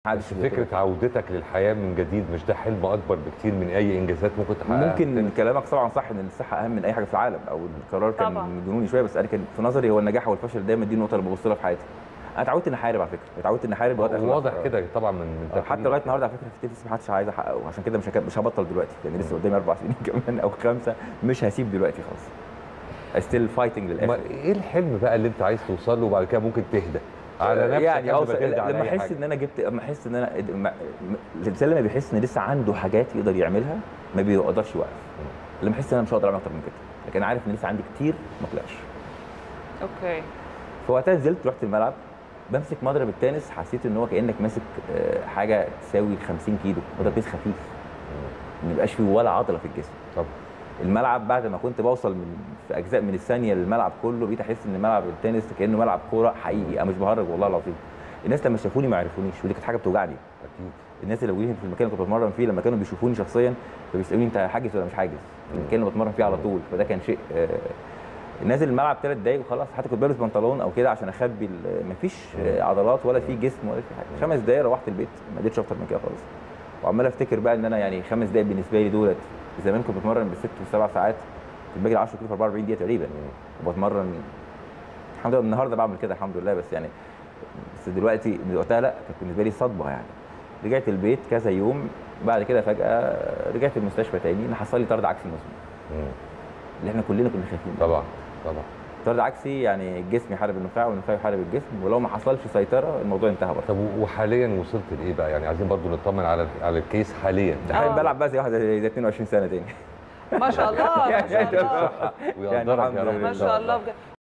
محدش بس فكره عودتك للحياه من جديد مش ده حلم اكبر بكتير من اي انجازات ممكن تحققها ممكن كلامك طبعا صح ان الصحه اهم من اي حاجه في العالم او القرار كان طبعاً. جنوني شويه بس انا كان في نظري هو النجاح والفشل دايما دي النقطه اللي ببص لها في حياتي انا اتعودت اني احارب على فكره اتعودت اني احارب لغايه آخر واضح لحظة. كده طبعا من من آه، حتى تفكيرك. لغايه النهارده على فكره في التنس ما حدش عايز احققه عشان كده مش هك... مش هبطل دلوقتي يعني لسه قدامي اربع سنين كمان او خمسه مش هسيب دلوقتي خالص ستيل فايتنج ما للاخر ايه الحلم بقى اللي انت عايز توصل له وبعد كده ممكن تهدى على نفسك يعني قبل ما اوصل تهدى على لما أي احس حاجة. ان انا جبت لما احس ان انا ما- الانسان لما بيحس ان لسه عنده حاجات يقدر يعملها ما بيقدرش يوقف لما احس ان انا مش هقدر اعمل اكتر من كده لكن عارف ان لسه عندي كتير ما طلعش اوكي فوقتها نزلت رحت الملعب بمسك مضرب التنس حسيت ان هو كانك ماسك آه، حاجه تساوي 50 كيلو مضرب تنس خفيف ما يبقاش فيه ولا عضله في الجسم طب الملعب بعد ما كنت بوصل من في اجزاء من الثانيه للملعب كله بقيت احس ان ملعب التنس كانه ملعب كوره حقيقي انا مش بهرج والله العظيم الناس لما شافوني ما عرفونيش ودي كانت حاجه بتوجعني اكيد الناس اللي موجودين في المكان اللي كنت بتمرن فيه لما كانوا بيشوفوني شخصيا فبيسالوني انت حاجز ولا مش حاجز المكان اللي بتمرن فيه على طول فده كان شيء آه، نازل الملعب ثلاث دقايق وخلاص حتى كنت بلبس بنطلون او كده عشان اخبي ال- مفيش آه، عضلات ولا في جسم ولا في حاجه خمس دقايق روحت البيت ما قدرتش اكتر من كده خالص وعمال افتكر بقى ان انا يعني خمس دقايق بالنسبه لي دولت زمان كنت بتمرن بالست والسبع ساعات كنت بجري 10 كيلو في 44 دقيقه تقريبا وبتمرن الحمد لله النهارده بعمل كده الحمد لله بس يعني بس دلوقتي من وقتها لا كانت بالنسبه لي صدمه يعني رجعت البيت كذا يوم بعد كده فجاه رجعت المستشفى تاني ان حصل لي طرد عكسي مزمن مم. اللي احنا كلنا كنا خايفين منه. طبعا طبعا طرد عكسي يعني الجسم يحارب النخاع والنخاع يحارب الجسم ولو ما حصلش سيطره الموضوع انتهى برضه طب وحاليا وصلت لايه بقى يعني عايزين برضو نطمن على على الكيس حاليا ده حاليا آه. بلعب بقى زي واحد زي زي 22 سنه تاني ما شاء الله ما شاء الله ويقدرك يا الحمد رب لله. ما شاء الله بجد